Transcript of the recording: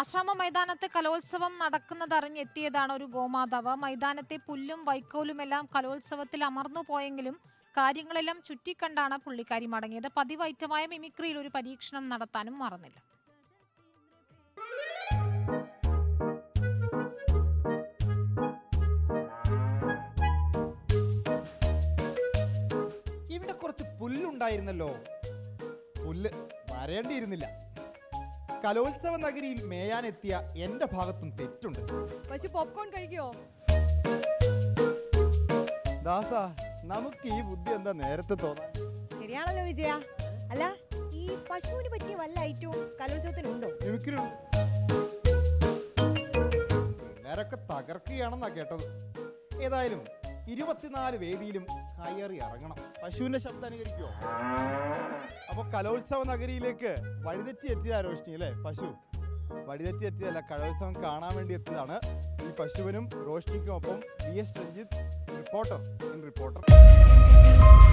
ആശ്രമ മൈതാനത്ത് കലോത്സവം നടക്കുന്നതറിഞ്ഞെത്തിയതാണ് ഒരു ഗോമാതാവ് മൈതാനത്തെ പുല്ലും വൈക്കോലുമെല്ലാം കലോത്സവത്തിൽ അമർന്നു പോയെങ്കിലും കാര്യങ്ങളെല്ലാം ചുറ്റിക്കണ്ടാണ് പുള്ളിക്കാരി മടങ്ങിയത് പതിവ് ഐറ്റമായ മിമിക്രിയിൽ ഒരു പരീക്ഷണം നടത്താനും മറന്നില്ല ഇവിടെ കുറച്ച് പുല്ലുണ്ടായിരുന്നല്ലോ പുല്ല് വരേണ്ടിയിരുന്നില്ല കലോത്സവ നഗരിയിൽ മേയാനെത്തിയ എന്റെ ഭാഗത്തും തെറ്റുണ്ട് പശു പോപ്കോൺ കഴിക്കുവോ ദാസ നമുക്ക് ഈ ബുദ്ധി എന്താ നേരത്തെ തോന്നാൻ ശരിയാണല്ലോ വിജയ അല്ല ഈ പശുവിന് പറ്റിയ വല്ല ഐറ്റവും കലോത്സവത്തിനുണ്ടോ മിമിക്രി ഉണ്ട്. പിള്ളേരൊക്കെ തകർക്കുകയാണെന്നാ കേട്ടത് ഏതായാലും ഇരുപത്തിനാല് വേദിയിലും കയറി ഇറങ്ങണം പശുവിന്റെ ശബ്ദം അനുകരിക്കുമോ അപ്പൊ കലോത്സവ നഗരിയിലേക്ക് വഴിതെറ്റി എത്തിയതാ റോഷിനി അല്ലേ പശു വഴിതെറ്റി എത്തിയതല്ല കലോത്സവം കാണാൻ വേണ്ടി എത്തിയതാണ് ഈ പശുവിനും റോഷിനിക്കും ഒപ്പം V S Ranjith reporter in reporter